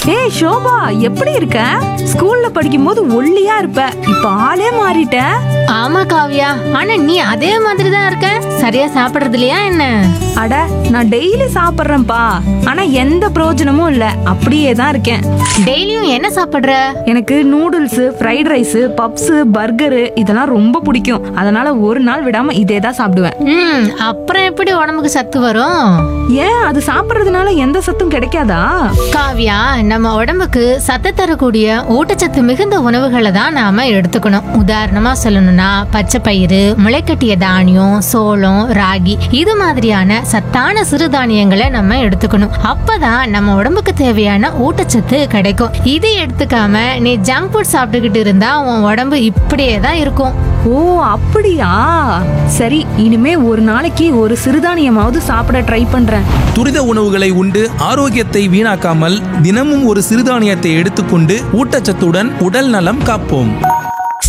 ஏய் ஷோபா எப்படி இருக்க ஸ்கூல்ல படிக்கும்போது ஒல்லியா இருப்ப இப்ப ஆளே மாறிட்ட ஆமா காவியா ஆனா நீ அதே மாதிரி தான் இருக்க சரியா சாப்பிடுறது இல்லையா என்ன அட நான் டெய்லி சாப்பிடுறேன்ப்பா ஆனா எந்த பிரயோஜனமும் இல்ல அப்படியே தான் இருக்கேன் டெய்லியும் என்ன சாப்பிடுற எனக்கு noodles fried rice puffs burger இதெல்லாம் ரொம்ப பிடிக்கும் அதனால ஒரு நாள் விடாம இதே தான் சாப்பிடுவேன் ம் அப்புறம் எப்படி உடம்புக்கு சத்து வரும் ஏன் அது சாப்பிடுறதுனால எந்த சத்தும் கிடைக்காதா காவியா நம்ம உடம்புக்கு சத்து தரக்கூடிய ஊட்டச்சத்து மிகுந்த உணவுகளை தான் நாம எடுத்துக்கணும் உதாரணமா சொல்லணும்னா பச்சை பயிறு முளைக்கட்டிய தானியம் சோளம் ராகி இது மாதிரியான சத்தான சிறுதானியங்களை நம்ம எடுத்துக்கணும் அப்பதான் நம்ம உடம்புக்கு தேவையான ஊட்டச்சத்து கிடைக்கும் இது எடுத்துக்காம நீ ஜங்க் ஃபுட் சாப்பிட்டுக்கிட்டு இருந்தா உன் உடம்பு இப்படியே தான் இருக்கும் ஓ அப்படியா சரி இனிமே ஒரு நாளைக்கு ஒரு சிறுதானியமாவது சாப்பிட ட்ரை பண்றேன் துரித உணவுகளை உண்டு ஆரோக்கியத்தை வீணாக்காமல் தினமும் ஒரு சிறுதானியத்தை எடுத்துக்கொண்டு ஊட்டச்சத்துடன் உடல் நலம் காப்போம்